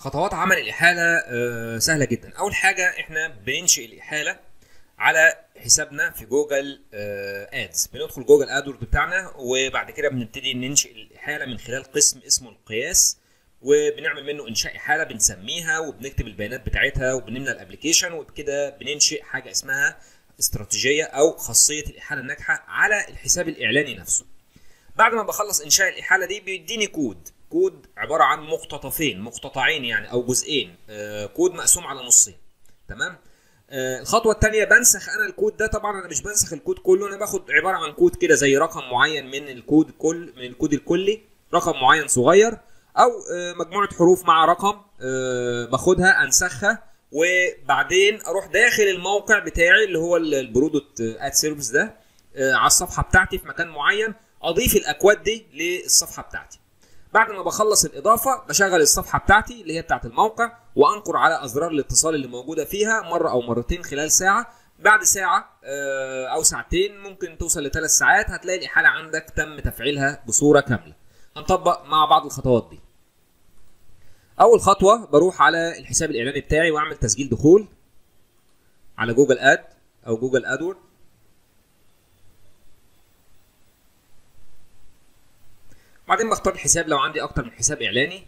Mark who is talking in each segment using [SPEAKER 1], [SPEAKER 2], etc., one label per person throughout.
[SPEAKER 1] خطوات عمل الإحالة آه، سهلة جدا أول حاجة إحنا بننشئ الإحالة على حسابنا في جوجل ادز بندخل جوجل ادورد بتاعنا وبعد كده بنبتدي ننشئ الإحالة من خلال قسم اسمه القياس وبنعمل منه انشاء حاله بنسميها وبنكتب البيانات بتاعتها وبنملى الابلكيشن وبكده بننشئ حاجه اسمها استراتيجيه او خاصيه الاحاله الناجحه على الحساب الاعلاني نفسه بعد ما بخلص انشاء الاحاله دي بيديني كود كود عباره عن مقتطفين مقتطعين يعني او جزئين آه كود مقسوم على نصين تمام آه الخطوه الثانيه بنسخ انا الكود ده طبعا انا مش بنسخ الكود كله انا باخد عباره عن كود كده زي رقم معين من الكود كل من الكود الكلي رقم معين صغير او آه مجموعه حروف مع رقم آه باخدها انسخها وبعدين اروح داخل الموقع بتاعي اللي هو البرودكت اد سيرفيس ده على الصفحه بتاعتي في مكان معين اضيف الاكواد دي للصفحه بتاعتي بعد ما بخلص الاضافه بشغل الصفحه بتاعتي اللي هي بتاعت الموقع وانقر على ازرار الاتصال اللي موجوده فيها مره او مرتين خلال ساعه بعد ساعه او ساعتين ممكن توصل لثلاث ساعات هتلاقي الاحاله عندك تم تفعيلها بصوره كامله هنطبق مع بعض الخطوات دي اول خطوه بروح على الحساب الاعلاني بتاعي واعمل تسجيل دخول على جوجل اد او جوجل ادورد بعدين بختار الحساب لو عندي اكتر من حساب اعلاني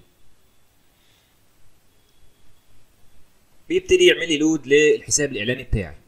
[SPEAKER 1] بيبتدي يعمل لي لود للحساب الاعلاني بتاعي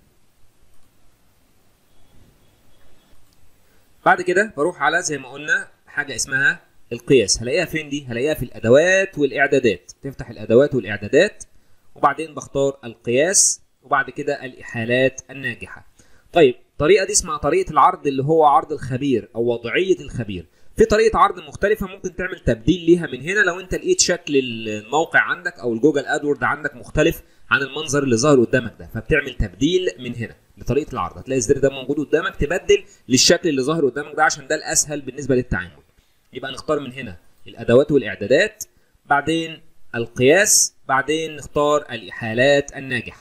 [SPEAKER 1] بعد كده بروح على زي ما قلنا حاجه اسمها القياس هلاقيها فين دي هلاقيها في الادوات والاعدادات تفتح الادوات والاعدادات وبعدين بختار القياس وبعد كده الاحالات الناجحه طيب الطريقه دي اسمها طريقه العرض اللي هو عرض الخبير او وضعيه الخبير في طريقه عرض مختلفه ممكن تعمل تبديل ليها من هنا لو انت لقيت شكل الموقع عندك او الجوجل ادورد عندك مختلف عن المنظر اللي ظاهر قدامك ده فبتعمل تبديل من هنا لطريقه العرض هتلاقي الزر ده موجود قدامك تبدل للشكل اللي ظاهر قدامك ده عشان ده الاسهل بالنسبه للتعامل يبقى نختار من هنا الادوات والاعدادات بعدين القياس بعدين نختار الاحالات الناجحه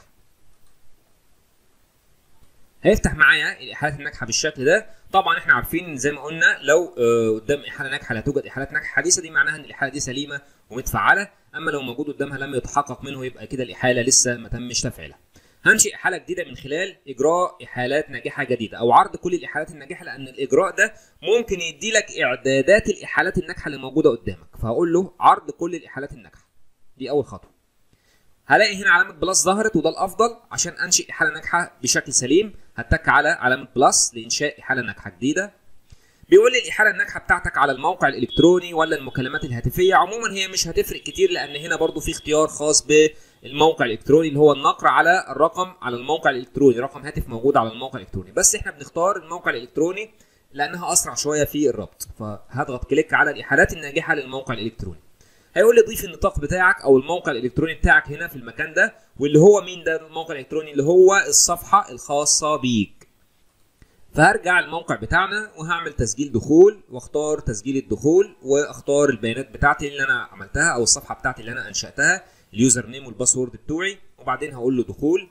[SPEAKER 1] هيفتح معايا الاحالات الناجحه بالشكل ده طبعا احنا عارفين زي ما قلنا لو قدام احاله ناجحه لا توجد احالات ناجحه حديثه دي معناها ان الاحاله دي سليمه ومتفعله اما لو موجود قدامها لم يتحقق منه يبقى كده الاحاله لسه ما تمش تفعيلها هنشئ احاله جديده من خلال اجراء احالات ناجحه جديده او عرض كل الاحالات الناجحه لان الاجراء ده ممكن يدي لك اعدادات الاحالات الناجحه اللي موجوده قدامك فهقول له عرض كل الاحالات الناجحه دي اول خطوه هلاقي هنا علامه بلس ظهرت وده الافضل عشان انشئ احاله ناجحه بشكل سليم هتك على علامه بلس لانشاء احاله ناجحه جديده بيقول لي الاحاله الناجحه بتاعتك على الموقع الالكتروني ولا المكالمات الهاتفيه عموما هي مش هتفرق كتير لان هنا برضو في اختيار خاص بالموقع الالكتروني اللي هو النقر على الرقم على الموقع الالكتروني رقم هاتف موجود على الموقع الالكتروني بس احنا بنختار الموقع الالكتروني لانها اسرع شويه في الربط فهضغط كليك على الاحالات الناجحه للموقع الالكتروني هيقول لي ضيف النطاق بتاعك او الموقع الالكتروني بتاعك هنا في المكان ده واللي هو مين ده الموقع الالكتروني اللي هو الصفحه الخاصه بيك فهرجع الموقع بتاعنا وهعمل تسجيل دخول واختار تسجيل الدخول واختار البيانات بتاعتي اللي انا عملتها او الصفحه بتاعتي اللي انا انشاتها اليوزر نيم والباسورد بتوعي وبعدين هقول له دخول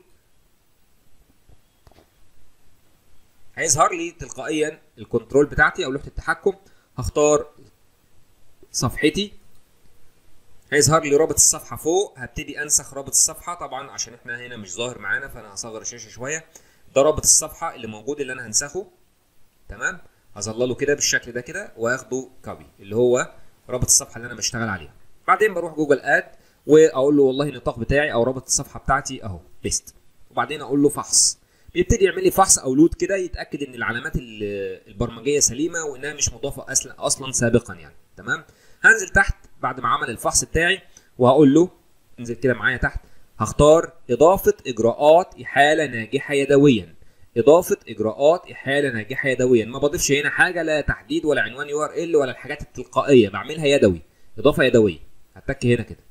[SPEAKER 1] هيظهر لي تلقائيا الكنترول بتاعتي او لوحه التحكم هختار صفحتي هيظهر لي رابط الصفحه فوق هبتدي انسخ رابط الصفحه طبعا عشان احنا هنا مش ظاهر معانا فانا هصغر الشاشه شويه ده رابط الصفحه اللي موجود اللي انا هنسخه تمام هظلله كده بالشكل ده كده واخده كوبي اللي هو رابط الصفحه اللي انا بشتغل عليها بعدين بروح جوجل اد واقول له والله النطاق بتاعي او رابط الصفحه بتاعتي اهو بيست وبعدين اقول له فحص بيبتدي يعمل لي فحص او لود كده يتاكد ان العلامات البرمجيه سليمه وانها مش مضافه اصلا اصلا سابقا يعني تمام هنزل تحت بعد ما عمل الفحص بتاعي وهقول له انزل كده معايا تحت هختار إضافة إجراءات إحالة ناجحة يدويا إضافة إجراءات إحالة ناجحة يدويا ما بضيفش هنا حاجة لا تحديد ولا عنوان يو ار ال ولا الحاجات التلقائية بعملها يدوي إضافة يدوية هتك هنا كده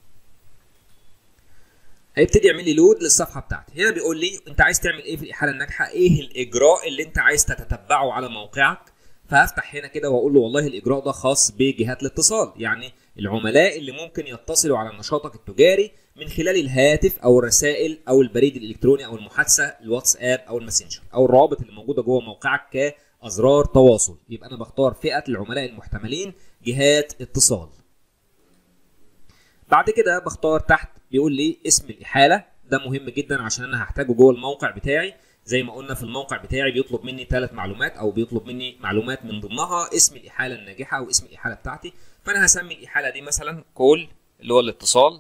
[SPEAKER 1] هيبتدي يعمل لي لود للصفحه بتاعتي هنا بيقول لي انت عايز تعمل ايه في الاحاله الناجحه ايه الاجراء اللي انت عايز تتتبعه على موقعك فهفتح هنا كده واقول له والله الاجراء ده خاص بجهات الاتصال يعني العملاء اللي ممكن يتصلوا على نشاطك التجاري من خلال الهاتف او الرسائل او البريد الالكتروني او المحادثه الواتساب او الماسنجر او الروابط اللي موجوده جوه موقعك كازرار تواصل يبقى انا بختار فئه العملاء المحتملين جهات اتصال بعد كده بختار تحت بيقول لي اسم الاحاله ده مهم جدا عشان انا هحتاجه جوه الموقع بتاعي زي ما قلنا في الموقع بتاعي بيطلب مني ثلاث معلومات او بيطلب مني معلومات من ضمنها اسم الاحاله الناجحه او اسم الاحاله بتاعتي فانا هسمي الاحاله دي مثلا كول اللي هو الاتصال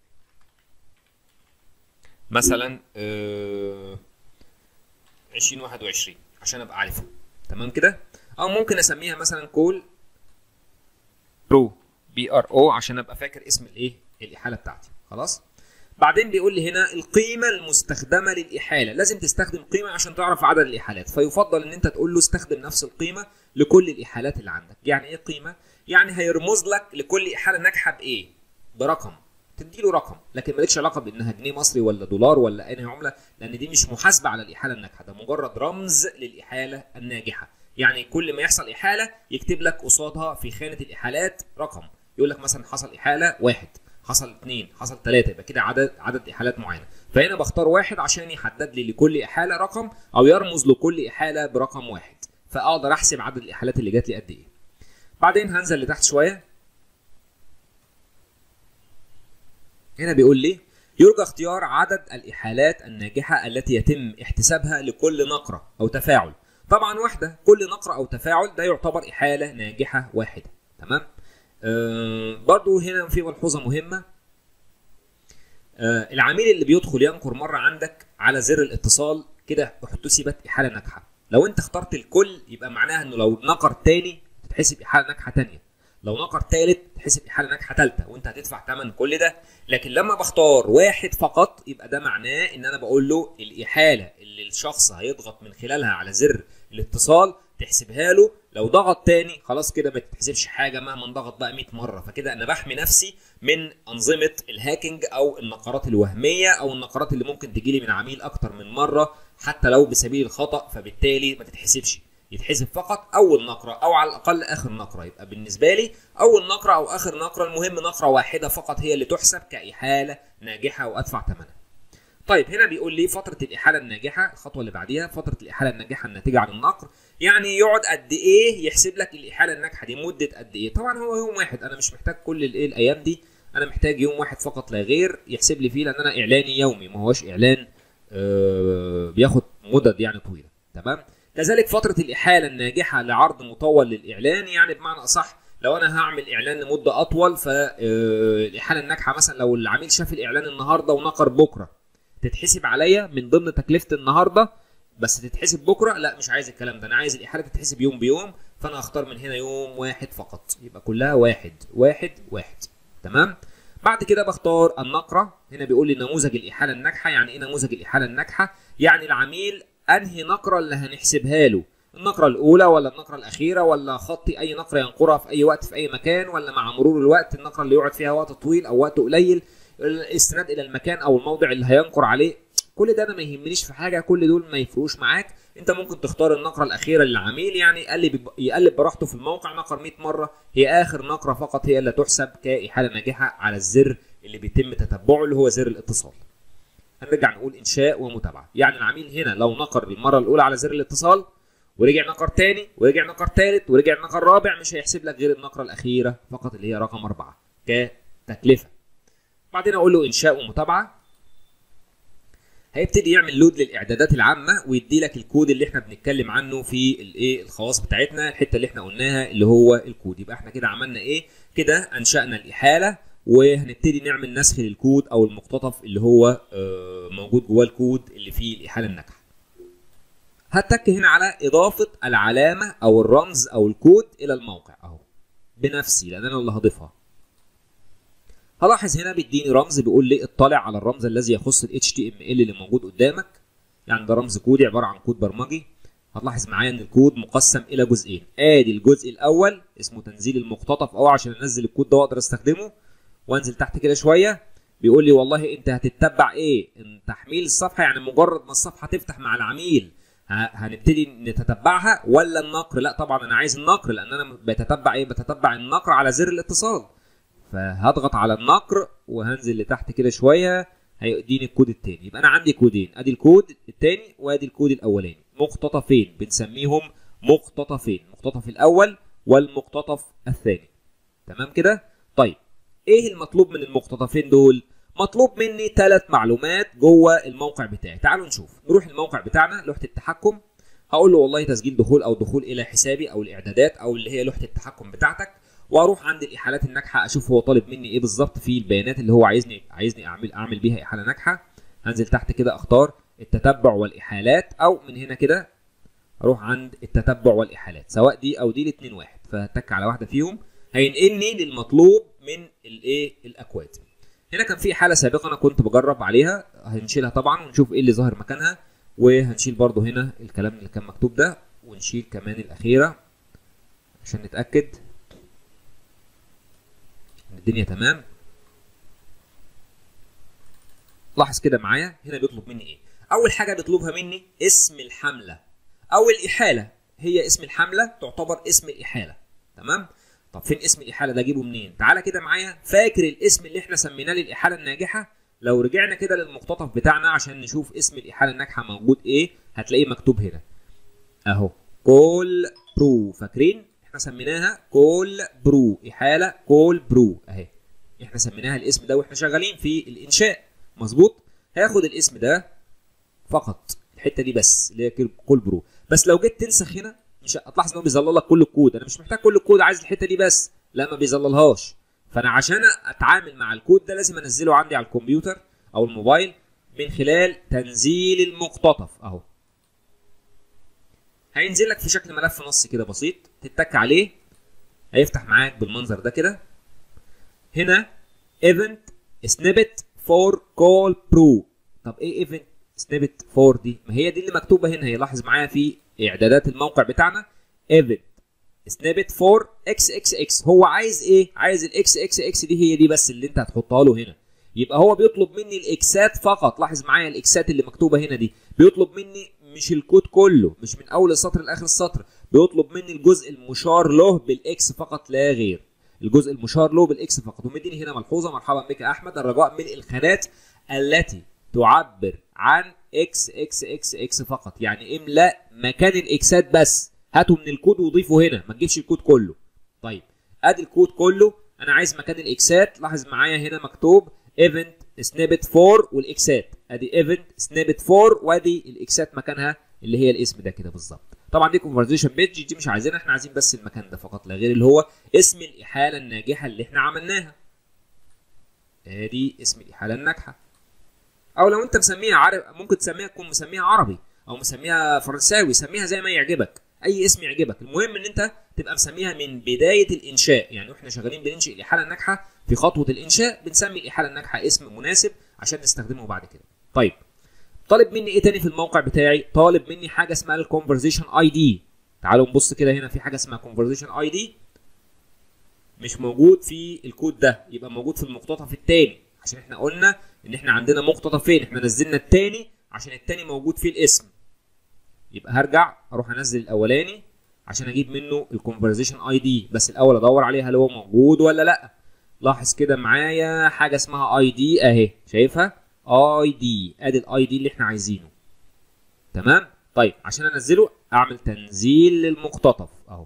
[SPEAKER 1] مثلا آه 2021 عشان ابقى عارفها تمام كده او ممكن اسميها مثلا كول برو بي ار او عشان ابقى فاكر اسم الايه الاحاله بتاعتي خلاص بعدين بيقول لي هنا القيمه المستخدمه للاحاله لازم تستخدم قيمه عشان تعرف عدد الاحالات فيفضل ان انت تقول له استخدم نفس القيمه لكل الاحالات اللي عندك يعني ايه قيمه يعني هيرمز لك لكل احاله ناجحه بايه برقم تدي له رقم لكن مالكش علاقه بانها جنيه مصري ولا دولار ولا اي عمله لان دي مش محاسبه على الاحاله الناجحه ده مجرد رمز للاحاله الناجحه يعني كل ما يحصل احاله يكتب لك قصادها في خانه الاحالات رقم يقول لك مثلا حصل احاله واحد حصل اثنين حصل ثلاثه يبقى كده عدد عدد احالات معينه فهنا بختار واحد عشان يحدد لي لكل احاله رقم او يرمز لكل احاله برقم واحد فاقدر احسب عدد الاحالات اللي جات لي قد ايه بعدين هنزل لتحت شويه هنا بيقول لي يرجى اختيار عدد الإحالات الناجحة التي يتم احتسابها لكل نقرة أو تفاعل طبعا واحدة كل نقرة أو تفاعل ده يعتبر إحالة ناجحة واحدة تمام آه برضو هنا في ملحوظة مهمة آه العميل اللي بيدخل ينقر مرة عندك على زر الاتصال كده احتسبت إحالة ناجحة لو انت اخترت الكل يبقى معناها انه لو نقر تاني تتحسب إحالة ناجحة تانية لو نقر تالت تحسب إحالة ناجحة تالتة وانت هتدفع ثمن كل ده لكن لما بختار واحد فقط يبقى ده معناه ان انا بقول له الاحاله اللي الشخص هيضغط من خلالها على زر الاتصال تحسبها له لو ضغط تاني خلاص كده ما تتحسبش حاجه مهما ضغط بقى 100 مره فكده انا بحمي نفسي من انظمه الهاكينج او النقرات الوهميه او النقرات اللي ممكن تجيلي من عميل اكتر من مره حتى لو بسبيل الخطا فبالتالي ما تتحسبش يتحسب فقط اول نقره او على الاقل اخر نقره يبقى بالنسبه لي اول نقره او اخر نقره المهم نقره واحده فقط هي اللي تحسب كاحاله ناجحه وادفع ثمنها طيب هنا بيقول لي فتره الاحاله الناجحه الخطوه اللي بعديها فتره الاحاله الناجحه الناتجه عن النقر يعني يقعد قد ايه يحسب لك الاحاله الناجحه دي مده قد ايه طبعا هو يوم واحد انا مش محتاج كل الايه الايام دي انا محتاج يوم واحد فقط لا غير يحسب لي فيه لان انا اعلاني يومي ما هوش اعلان آه بياخد مدد يعني طويله تمام كذلك فترة الإحالة الناجحة لعرض مطول للإعلان يعني بمعنى أصح لو أنا هعمل إعلان لمدة أطول فالإحالة الناجحة مثلا لو العميل شاف الإعلان النهاردة ونقر بكرة تتحسب عليا من ضمن تكلفة النهاردة بس تتحسب بكرة لا مش عايز الكلام ده أنا عايز الإحالة تتحسب يوم بيوم فأنا أختار من هنا يوم واحد فقط يبقى كلها واحد واحد واحد تمام بعد كده بختار النقرة هنا بيقول لي نموذج الإحالة الناجحة يعني إيه نموذج الإحالة الناجحة يعني العميل انهي نقره اللي هنحسبها له النقره الاولى ولا النقره الاخيره ولا خطي اي نقره ينقرها في اي وقت في اي مكان ولا مع مرور الوقت النقره اللي يقعد فيها وقت طويل او وقت قليل الاستناد الى المكان او الموضع اللي هينقر عليه كل ده انا ما يهمنيش في حاجه كل دول ما يفرقوش معاك انت ممكن تختار النقره الاخيره للعميل يعني يقلب يقلب براحته في الموقع نقر 100 مره هي اخر نقره فقط هي اللي تحسب كاحاله ناجحه على الزر اللي بيتم تتبعه اللي هو زر الاتصال هنرجع نقول انشاء ومتابعه يعني العميل هنا لو نقر المره الاولى على زر الاتصال ورجع نقر تاني ورجع نقر تالت ورجع نقر رابع مش هيحسب لك غير النقره الاخيره فقط اللي هي رقم أربعة كتكلفه بعدين اقول له انشاء ومتابعه هيبتدي يعمل لود للاعدادات العامه ويدي لك الكود اللي احنا بنتكلم عنه في الايه الخواص بتاعتنا الحته اللي احنا قلناها اللي هو الكود يبقى احنا كده عملنا ايه كده انشانا الاحاله وهنبتدي نعمل نسخ للكود او المقتطف اللي هو موجود جواه الكود اللي فيه الاحاله الناجحه هتك هنا على اضافه العلامه او الرمز او الكود الى الموقع اهو بنفسي لان انا اللي هضيفها هلاحظ هنا بيديني رمز بيقول لي اطلع على الرمز الذي يخص ال HTML اللي موجود قدامك يعني ده رمز كودي عباره عن كود برمجي هتلاحظ معايا ان الكود مقسم الى جزئين ادي الجزء الاول اسمه تنزيل المقتطف او عشان انزل الكود ده واقدر استخدمه وانزل تحت كده شويه بيقول لي والله انت هتتبع ايه ان تحميل الصفحه يعني مجرد ما الصفحه تفتح مع العميل هنبتدي نتتبعها ولا النقر لا طبعا انا عايز النقر لان انا بتتبع ايه بتتبع النقر على زر الاتصال فهضغط على النقر وهنزل لتحت كده شويه هيديني الكود التاني يبقى انا عندي كودين ادي الكود التاني وادي الكود الاولاني مقتطفين بنسميهم مقتطفين المقتطف الاول والمقتطف الثاني تمام كده طيب ايه المطلوب من المقتطفين دول مطلوب مني ثلاث معلومات جوه الموقع بتاعي تعالوا نشوف نروح الموقع بتاعنا لوحه التحكم هقول له والله تسجيل دخول او دخول الى حسابي او الاعدادات او اللي هي لوحه التحكم بتاعتك واروح عند الاحالات الناجحه اشوف هو طالب مني ايه بالظبط في البيانات اللي هو عايزني عايزني اعمل اعمل بيها احاله ناجحه هنزل تحت كده اختار التتبع والاحالات او من هنا كده اروح عند التتبع والاحالات سواء دي او دي الاثنين واحد فهتك على واحده فيهم هينقلني للمطلوب من الايه الاكواد هنا كان في حاله سابقه انا كنت بجرب عليها هنشيلها طبعا ونشوف ايه اللي ظاهر مكانها وهنشيل برضو هنا الكلام اللي كان مكتوب ده ونشيل كمان الاخيره عشان نتاكد ان الدنيا تمام لاحظ كده معايا هنا بيطلب مني ايه اول حاجه بيطلبها مني اسم الحمله او الاحاله هي اسم الحمله تعتبر اسم الاحاله تمام طب فين اسم الاحاله ده اجيبه منين تعالى كده معايا فاكر الاسم اللي احنا سميناه للاحاله الناجحه لو رجعنا كده للمقتطف بتاعنا عشان نشوف اسم الاحاله الناجحه موجود ايه هتلاقيه مكتوب هنا اهو كول برو فاكرين احنا سميناها كول برو احاله كول برو اهي احنا سميناها الاسم ده واحنا شغالين في الانشاء مظبوط هاخد الاسم ده فقط الحته دي بس اللي هي كول برو بس لو جيت تنسخ هنا مش هتلاحظ ان هو بيظلل لك كل الكود انا مش محتاج كل الكود عايز الحته دي بس لا ما بيظللهاش فانا عشان اتعامل مع الكود ده لازم انزله عندي على الكمبيوتر او الموبايل من خلال تنزيل المقتطف اهو هينزل لك في شكل ملف نص كده بسيط تتك عليه هيفتح معاك بالمنظر ده كده هنا ايفنت سنيبت فور كول برو طب ايه ايفنت سنيبت فور دي ما هي دي اللي مكتوبه هنا هي لاحظ معايا في اعدادات الموقع بتاعنا ايفنت سنيبت فور اكس اكس اكس هو عايز ايه عايز الاكس اكس اكس دي هي دي بس اللي انت هتحطها له هنا يبقى هو بيطلب مني الاكسات فقط لاحظ معايا الاكسات اللي مكتوبه هنا دي بيطلب مني مش الكود كله مش من اول السطر لاخر السطر بيطلب مني الجزء المشار له بالاكس فقط لا غير الجزء المشار له بالاكس فقط ومديني هنا ملحوظه مرحبا بك يا احمد الرجاء ملء الخانات التي تعبر عن اكس اكس اكس اكس فقط يعني املا مكان الاكسات بس هاته من الكود وضيفه هنا ما تجيبش الكود كله طيب ادي الكود كله انا عايز مكان الاكسات لاحظ معايا هنا مكتوب ايفنت سنيبت 4 والاكسات ادي ايفنت سنيبت 4 وادي الاكسات مكانها اللي هي الاسم ده كده بالظبط طبعا دي كونفرزيشن بيج دي مش عايزينها احنا عايزين بس المكان ده فقط لا غير اللي هو اسم الاحاله الناجحه اللي احنا عملناها ادي اسم الاحاله الناجحه او لو انت مسميها عربي ممكن تسميها تكون مسميها عربي او مسميها فرنساوي سميها زي ما يعجبك اي اسم يعجبك المهم ان انت تبقى مسميها من بدايه الانشاء يعني واحنا شغالين بننشئ الاحاله الناجحه في خطوه الانشاء بنسمي الاحاله الناجحه اسم مناسب عشان نستخدمه بعد كده طيب طالب مني ايه تاني في الموقع بتاعي طالب مني حاجه اسمها الكونفرزيشن اي دي تعالوا نبص كده هنا في حاجه اسمها كونفرزيشن اي دي مش موجود في الكود ده يبقى موجود في المقتطف الثاني عشان احنا قلنا ان احنا عندنا مقتطفين احنا نزلنا الثاني عشان الثاني موجود فيه الاسم يبقى هرجع اروح انزل الاولاني عشان اجيب منه الكونفرزيشن اي دي بس الاول ادور عليه هل هو موجود ولا لا لاحظ كده معايا حاجه اسمها اي دي اهي شايفها اي دي ادي الاي دي اللي احنا عايزينه تمام طيب عشان انزله اعمل تنزيل للمقتطف اهو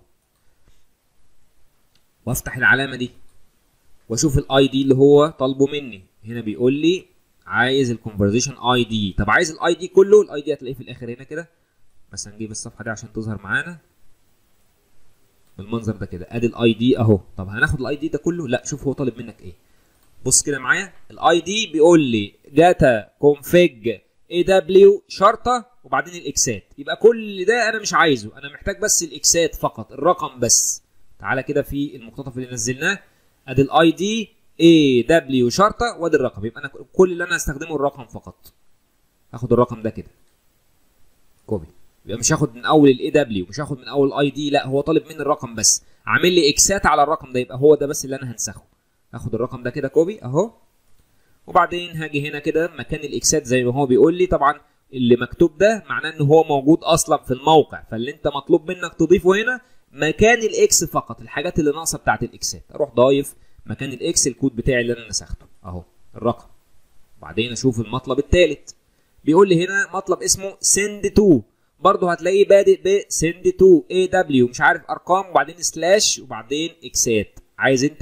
[SPEAKER 1] وافتح العلامه دي واشوف الاي دي اللي هو طالبه مني هنا بيقول لي عايز الكونفرزيشن اي دي طب عايز الاي دي كله الاي دي هتلاقيه في الاخر هنا كده بس هنجيب الصفحه دي عشان تظهر معانا بالمنظر ده كده ادي الاي دي اهو طب هناخد الاي دي ده كله لا شوف هو طالب منك ايه بص كده معايا الاي دي بيقول لي داتا كونفيج اي دبليو شرطه وبعدين الاكسات يبقى كل ده انا مش عايزه انا محتاج بس الاكسات فقط الرقم بس تعالى كده في المقتطف اللي نزلناه ادي الاي دي اي دبليو شرطه وادي الرقم يبقى انا كل اللي انا هستخدمه الرقم فقط هاخد الرقم ده كده كوبي يبقى مش هاخد من اول الاي دبليو مش هاخد من اول الاي دي لا هو طالب مني الرقم بس عامل لي اكسات على الرقم ده يبقى هو ده بس اللي انا هنسخه هاخد الرقم ده كده كوبي اهو وبعدين هاجي هنا كده مكان الاكسات زي ما هو بيقول لي طبعا اللي مكتوب ده معناه ان هو موجود اصلا في الموقع فاللي انت مطلوب منك تضيفه هنا مكان الاكس فقط الحاجات اللي ناقصه بتاعت الاكسات اروح ضايف مكان الاكس الكود بتاعي اللي انا نسخته اهو الرقم وبعدين اشوف المطلب الثالث بيقول لي هنا مطلب اسمه send to برضه هتلاقيه بادئ ب send to اي دبليو مش عارف ارقام وبعدين سلاش وبعدين اكسات عايز انت ايه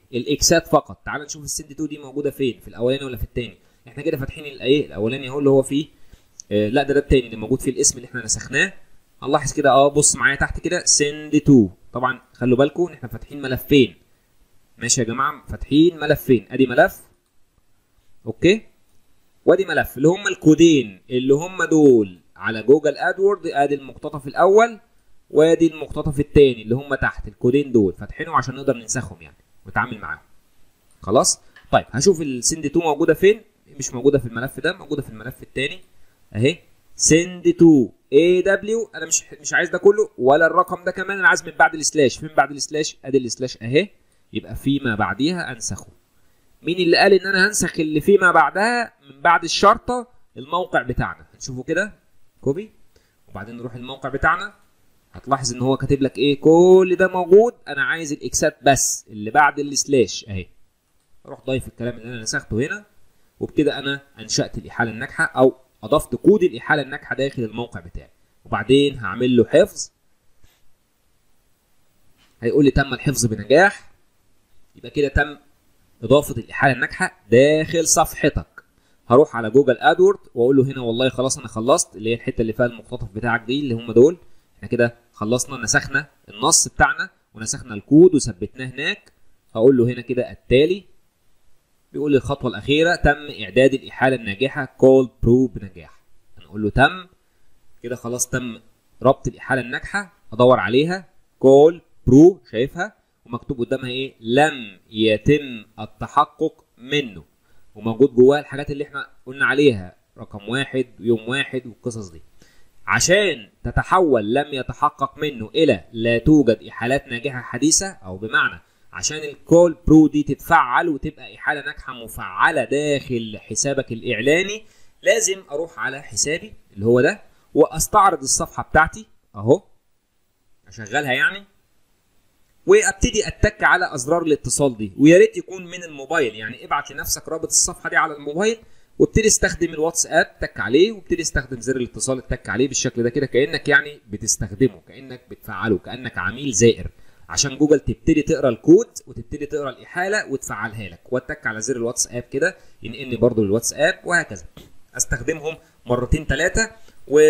[SPEAKER 1] الاكسات فقط تعال نشوف السند 2 دي موجوده فين في الاولاني ولا في الثاني احنا كده فاتحين الايه الاولاني اهو اللي هو فيه آه لا ده ده الثاني اللي موجود فيه الاسم اللي احنا نسخناه هنلاحظ كده اه بص معايا تحت كده سند 2 طبعا خلوا بالكم ان احنا فاتحين ملفين ماشي يا جماعه فاتحين ملفين ادي ملف اوكي وادي ملف اللي هم الكودين اللي هم دول على جوجل ادورد ادي المقتطف الاول وادي المقتطف الثاني اللي هم تحت الكودين دول فاتحينهم عشان نقدر ننسخهم يعني ونتعامل معاهم خلاص طيب هشوف السند 2 موجوده فين مش موجوده في الملف ده موجوده في الملف الثاني اهي سند 2 اي دبليو انا مش مش عايز ده كله ولا الرقم ده كمان انا عايز من بعد السلاش فين بعد السلاش ادي السلاش اهي يبقى فيما بعديها انسخه مين اللي قال ان انا هنسخ اللي فيما بعدها من بعد الشرطه الموقع بتاعنا هنشوفه كده كوبي وبعدين نروح الموقع بتاعنا هتلاحظ ان هو كاتب لك ايه كل ده موجود انا عايز الاكسات بس اللي بعد السلاش اهي اروح ضايف الكلام اللي انا نسخته هنا وبكده انا انشات الاحاله الناجحه او اضفت كود الاحاله الناجحه داخل الموقع بتاعي وبعدين هعمل له حفظ هيقول لي تم الحفظ بنجاح يبقى كده تم اضافه الاحاله الناجحه داخل صفحتك هروح على جوجل ادورد واقول له هنا والله خلاص انا خلصت اللي هي الحته اللي فيها المقتطف بتاعك دي اللي هم دول احنا كده خلصنا نسخنا النص بتاعنا ونسخنا الكود وثبتناه هناك هقول له هنا كده التالي بيقول لي الخطوه الاخيره تم اعداد الاحاله الناجحه كول برو بنجاح هنقول له تم كده خلاص تم ربط الاحاله الناجحه ادور عليها كول برو شايفها ومكتوب قدامها ايه لم يتم التحقق منه وموجود جواها الحاجات اللي احنا قلنا عليها رقم واحد ويوم واحد والقصص دي عشان تتحول لم يتحقق منه الى لا توجد احالات ناجحه حديثه او بمعنى عشان الكول برو دي تتفعل وتبقى احاله ناجحه مفعله داخل حسابك الاعلاني لازم اروح على حسابي اللي هو ده واستعرض الصفحه بتاعتي اهو اشغلها يعني وابتدي اتك على ازرار الاتصال دي ويا ريت يكون من الموبايل يعني ابعت لنفسك رابط الصفحه دي على الموبايل وابتدي استخدم الواتساب تك عليه وابتدي استخدم زر الاتصال التك عليه بالشكل ده كده كانك يعني بتستخدمه كانك بتفعله كانك عميل زائر عشان جوجل تبتدي تقرا الكود وتبتدي تقرا الاحاله وتفعلها لك واتك على زر الواتساب كده ينقلني برضو للواتساب وهكذا استخدمهم مرتين ثلاثه و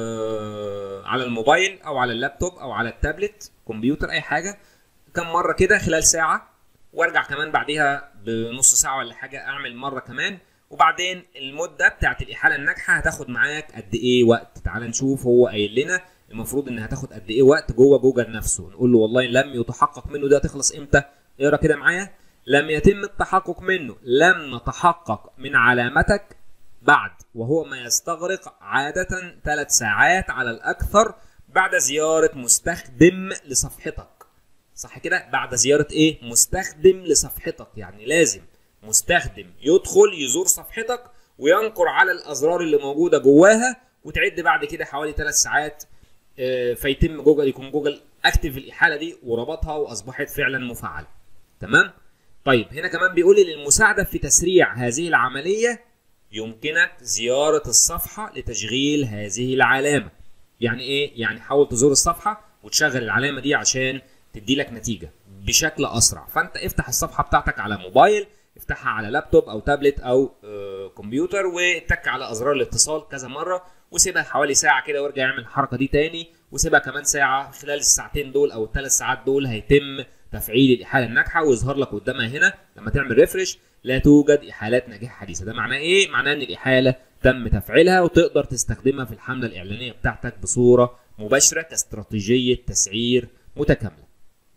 [SPEAKER 1] على الموبايل او على اللابتوب او على التابلت كمبيوتر اي حاجه كم مره كده خلال ساعه وارجع كمان بعديها بنص ساعه ولا حاجه اعمل مره كمان وبعدين المده بتاعت الاحاله الناجحه هتاخد معاك قد ايه وقت تعال نشوف هو قايل لنا المفروض انها هتاخد قد ايه وقت جوه جوجل نفسه نقول له والله لم يتحقق منه ده تخلص امتى اقرا كده معايا لم يتم التحقق منه لم نتحقق من علامتك بعد وهو ما يستغرق عادة ثلاث ساعات على الأكثر بعد زيارة مستخدم لصفحتك صح كده بعد زيارة إيه مستخدم لصفحتك يعني لازم مستخدم يدخل يزور صفحتك وينقر على الأزرار اللي موجودة جواها وتعد بعد كده حوالي ثلاث ساعات فيتم جوجل يكون جوجل اكتف الاحاله دي وربطها واصبحت فعلا مفعله تمام طيب هنا كمان بيقول لي للمساعده في تسريع هذه العمليه يمكنك زياره الصفحه لتشغيل هذه العلامه يعني ايه يعني حاول تزور الصفحه وتشغل العلامه دي عشان تدي لك نتيجه بشكل اسرع فانت افتح الصفحه بتاعتك على موبايل افتحها على لابتوب او تابلت او آه كمبيوتر واتك على ازرار الاتصال كذا مره وسيبها حوالي ساعه كده وارجع اعمل الحركه دي تاني وسيبها كمان ساعه خلال الساعتين دول او الثلاث ساعات دول هيتم تفعيل الاحاله الناجحه ويظهر لك قدامها هنا لما تعمل ريفرش لا توجد احالات نجاح حديثه ده معناه ايه معناه ان الاحاله تم تفعيلها وتقدر تستخدمها في الحمله الاعلانيه بتاعتك بصوره مباشره كاستراتيجيه تسعير متكامله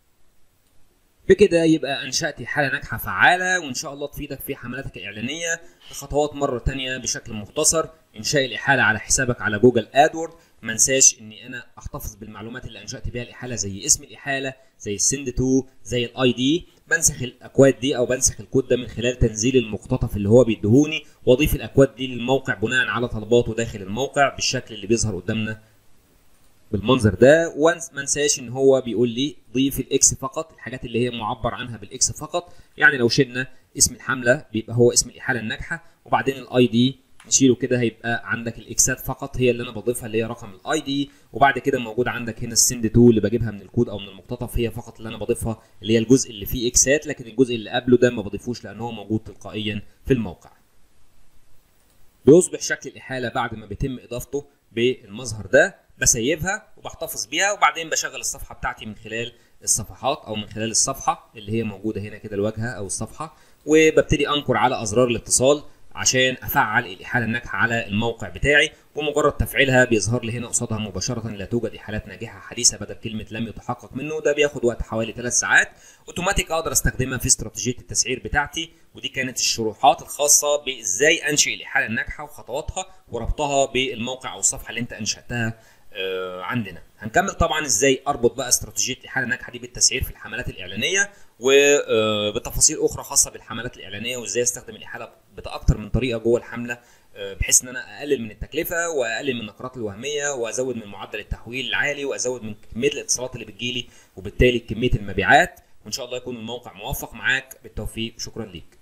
[SPEAKER 1] بكده يبقى انشات حاله ناجحه فعاله وان شاء الله تفيدك في حملاتك الاعلانيه خطوات مره تانية بشكل مختصر انشاء الاحاله على حسابك على جوجل ادورد ما انساش اني انا احتفظ بالمعلومات اللي انشات بيها الاحاله زي اسم الاحاله زي السند تو زي الاي دي بنسخ الاكواد دي او بنسخ الكود ده من خلال تنزيل المقتطف اللي هو بيديهوني واضيف الاكواد دي للموقع بناء على طلباته داخل الموقع بالشكل اللي بيظهر قدامنا بالمنظر ده وما انساش ان هو بيقول لي ضيف الاكس فقط الحاجات اللي هي معبر عنها بالاكس فقط يعني لو شلنا اسم الحمله بيبقى هو اسم الاحاله الناجحه وبعدين الاي دي نشيله كده هيبقى عندك الاكسات فقط هي اللي انا بضيفها اللي هي رقم الاي دي وبعد كده موجود عندك هنا السند تو اللي بجيبها من الكود او من المقتطف هي فقط اللي انا بضيفها اللي هي الجزء اللي فيه اكسات لكن الجزء اللي قبله ده ما بضيفوش لان هو موجود تلقائيا في الموقع بيصبح شكل الاحاله بعد ما بيتم اضافته بالمظهر ده بسيبها وبحتفظ بيها وبعدين بشغل الصفحه بتاعتي من خلال الصفحات او من خلال الصفحه اللي هي موجوده هنا كده الواجهه او الصفحه وببتدي انقر على ازرار الاتصال عشان افعل الاحاله الناجحه على الموقع بتاعي ومجرد تفعيلها بيظهر لي هنا قصادها مباشره لا توجد احالات ناجحه حديثه بدل كلمه لم يتحقق منه ده بياخد وقت حوالي 3 ساعات اوتوماتيك اقدر استخدمها في استراتيجيه التسعير بتاعتي ودي كانت الشروحات الخاصه بازاي انشئ الاحاله الناجحه وخطواتها وربطها بالموقع او الصفحه اللي انت انشاتها عندنا هنكمل طبعا ازاي اربط بقى استراتيجيه الاحاله الناجحه دي بالتسعير في الحملات الاعلانيه وبتفاصيل اخرى خاصه بالحملات الاعلانيه وازاي استخدم الاحاله باكتر من طريقه جوه الحمله بحيث ان انا اقلل من التكلفه واقلل من النقرات الوهميه وازود من معدل التحويل العالي وازود من كميه الاتصالات اللي بتجيلي وبالتالي كميه المبيعات وان شاء الله يكون الموقع موفق معاك بالتوفيق شكرا ليك